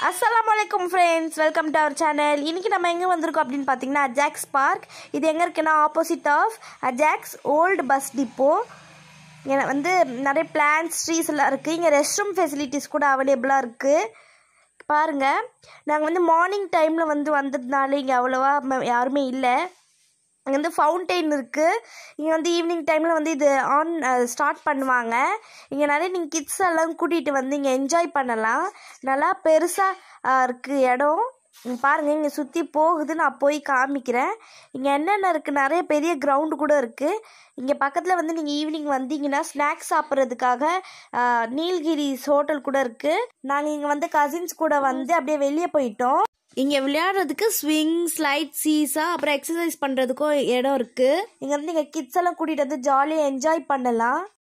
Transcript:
அஸ்ஸலாமு அலைக்கும் friends welcome to our channel இன்றைக்கி நம்ம எங்கே வந்திருக்கோம் அப்படின்னு பார்த்தீங்கன்னா அஜாக்ஸ் பார்க் இது எங்கே இருக்குன்னா opposite of Ajax old bus depot இங்கே வந்து நிறைய பிளான்ஸ் ட்ரீஸ் எல்லாம் இருக்குது இங்கே ரெஸ்ட் ரூம் ஃபெசிலிட்டிஸ் கூட அவைலபிளாக இருக்குது பாருங்கள் நாங்கள் வந்து மார்னிங் டைமில் வந்து வந்ததுனால இங்கே அவ்வளோவா ம- யாருமே இல்லை இங்கே வந்து ஃபவுண்டெயின் இருக்குது இங்கே வந்து ஈவினிங் டைமில் வந்து இது ஆன் ஸ்டார்ட் பண்ணுவாங்க இங்கே நிறைய நீங்கள் கிட்ஸ் எல்லாம் கூட்டிகிட்டு வந்து இங்கே என்ஜாய் பண்ணலாம் நல்லா பெருசாக இருக்குது இடம் இங்க பாருங்க இங்கே சுற்றி போகுது நான் போய் காமிக்கிறேன் இங்கே என்னென்ன இருக்குது நிறைய பெரிய கிரவுண்டு கூட இருக்குது இங்கே பக்கத்தில் வந்து நீங்கள் ஈவினிங் வந்தீங்கன்னா ஸ்நாக்ஸ் சாப்பிட்றதுக்காக நீல்கிரிஸ் ஹோட்டல் கூட இருக்குது நாங்கள் இங்கே வந்து கசின்ஸ் கூட வந்து அப்படியே வெளியே போயிட்டோம் இங்கே விளையாடுறதுக்கு ஸ்விங் ஸ்லைட் சீஸா அப்புறம் எக்ஸசைஸ் பண்ணுறதுக்கும் இடம் இருக்குது இங்கே வந்து நீங்கள் கிட்ஸ் எல்லாம் கூட்டிகிட்டு வந்து ஜாலியாக என்ஜாய் பண்ணலாம்